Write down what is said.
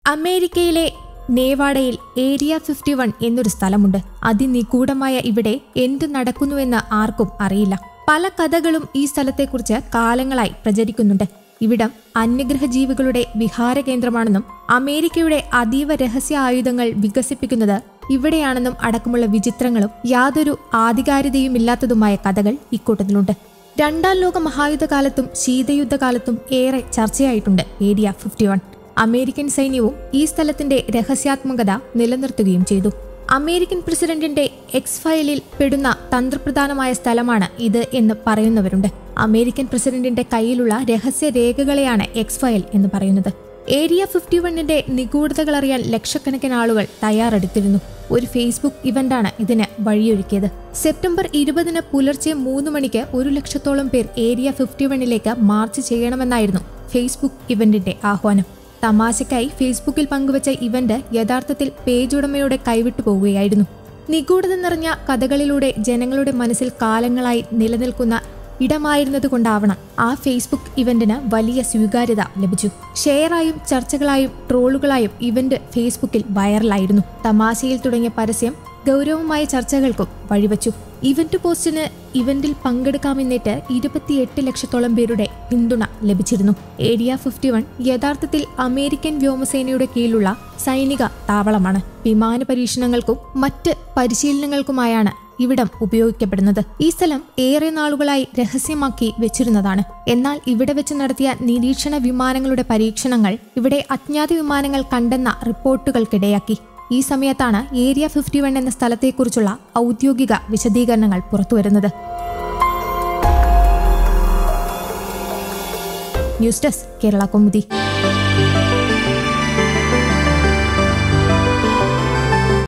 അമേരിക്കയിലെ നേവാഡയിൽ area fifty one എന്നൊരു സ്ഥലമുണ്ട് അതിനിഗൂഢമായ ഇവിടെ എന്തു നടക്കുന്നുവെന്ന് ആർക്കും അറിയില്ല പല കഥകളും ഈ സ്ഥലത്തെക്കുറിച്ച് കാലങ്ങളായി പ്രചരിക്കുന്നുണ്ട് ഇവിടം അന്യഗ്രഹ ജീവികളുടെ വിഹാര കേന്ദ്രമാണെന്നും അമേരിക്കയുടെ അതീവ രഹസ്യ ആയുധങ്ങൾ വികസിപ്പിക്കുന്നത് ഇവിടെയാണെന്നും അടക്കമുള്ള വിചിത്രങ്ങളും യാതൊരു ആധികാരികതയുമില്ലാത്തതുമായ കഥകൾ ഇക്കൂട്ടത്തിലുണ്ട് രണ്ടാം ലോക മഹായുദ്ധകാലത്തും ശീതയുദ്ധകാലത്തും ഏറെ ചർച്ചയായിട്ടുണ്ട് ഏരിയ ഫിഫ്റ്റി വൺ അമേരിക്കൻ സൈന്യവും ഈ സ്ഥലത്തിന്റെ രഹസ്യാത്മകത നിലനിർത്തുകയും ചെയ്തു അമേരിക്കൻ പ്രസിഡന്റിന്റെ എക്സ് ഫയലിൽ പെടുന്ന തന്ത്രപ്രധാനമായ സ്ഥലമാണ് ഇത് എന്ന് പറയുന്നവരുണ്ട് അമേരിക്കൻ പ്രസിഡന്റിന്റെ കയ്യിലുള്ള രഹസ്യ രേഖകളെയാണ് എക്സ് ഫയൽ എന്ന് പറയുന്നത് ഏരിയ ഫിഫ്റ്റി വണ്ണിന്റെ നിഗൂഢതകൾ അറിയാൻ ലക്ഷക്കണക്കിന് ആളുകൾ തയ്യാറെടുത്തിരുന്നു ഒരു ഫേസ്ബുക്ക് ഇവന്റാണ് ഇതിന് വഴിയൊരുക്കിയത് സെപ്റ്റംബർ ഇരുപതിന് പുലർച്ചെ മൂന്ന് മണിക്ക് ഒരു ലക്ഷത്തോളം പേർ ഏരിയ ഫിഫ്റ്റി വണ്ണിലേക്ക് മാർച്ച് ചെയ്യണമെന്നായിരുന്നു ഫേസ്ബുക്ക് ഇവന്റിന്റെ ആഹ്വാനം തമാശയ്ക്കായി ഫേസ്ബുക്കിൽ പങ്കുവച്ച ഇവന്റ് യഥാർത്ഥത്തിൽ പേജ് ഉടമയുടെ കൈവിട്ടു പോവുകയായിരുന്നു നിഗൂഢത നിറഞ്ഞ കഥകളിലൂടെ ജനങ്ങളുടെ മനസ്സിൽ കാലങ്ങളായി നിലനിൽക്കുന്ന ഇടമായിരുന്നതുകൊണ്ടാവണം ആ ഫേസ്ബുക്ക് ഇവന്റിന് വലിയ സ്വീകാര്യത ലഭിച്ചു ഷെയറായും ചർച്ചകളായും ട്രോളുകളായും ഇവന്റ് ഫേസ്ബുക്കിൽ വൈറലായിരുന്നു തമാശയിൽ തുടങ്ങിയ പരസ്യം ഗൗരവമായ ചർച്ചകൾക്കും വഴിവെച്ചു ഇവന്റ് പോസ്റ്റിന് ഇവന്റിൽ പങ്കെടുക്കാമെന്നിട്ട് ഇരുപത്തിയെട്ട് ലക്ഷത്തോളം പേരുടെ പിന്തുണ ലഭിച്ചിരുന്നു ഏരിയ ഫിഫ്റ്റി വൺ യഥാർത്ഥത്തിൽ അമേരിക്കൻ വ്യോമസേനയുടെ കീഴിലുള്ള സൈനിക താവളമാണ് വിമാന പരീക്ഷണങ്ങൾക്കും മറ്റ് പരിശീലനങ്ങൾക്കുമായാണ് ഇവിടം ഉപയോഗിക്കപ്പെടുന്നത് ഈ സ്ഥലം ഏറെ നാളുകളായി രഹസ്യമാക്കി വെച്ചിരുന്നതാണ് എന്നാൽ ഇവിടെ വെച്ച് നടത്തിയ നിരീക്ഷണ വിമാനങ്ങളുടെ പരീക്ഷണങ്ങൾ ഇവിടെ അജ്ഞാത വിമാനങ്ങൾ കണ്ടെന്ന റിപ്പോർട്ടുകൾക്കിടയാക്കി ഈ സമയത്താണ് ഏരിയ ഫിഫ്റ്റി വൺ എന്ന സ്ഥലത്തെക്കുറിച്ചുള്ള ഔദ്യോഗിക വിശദീകരണങ്ങൾ പുറത്തുവരുന്നത് ന്യൂസ് ഡെസ്ക് കേരള കൗമുദി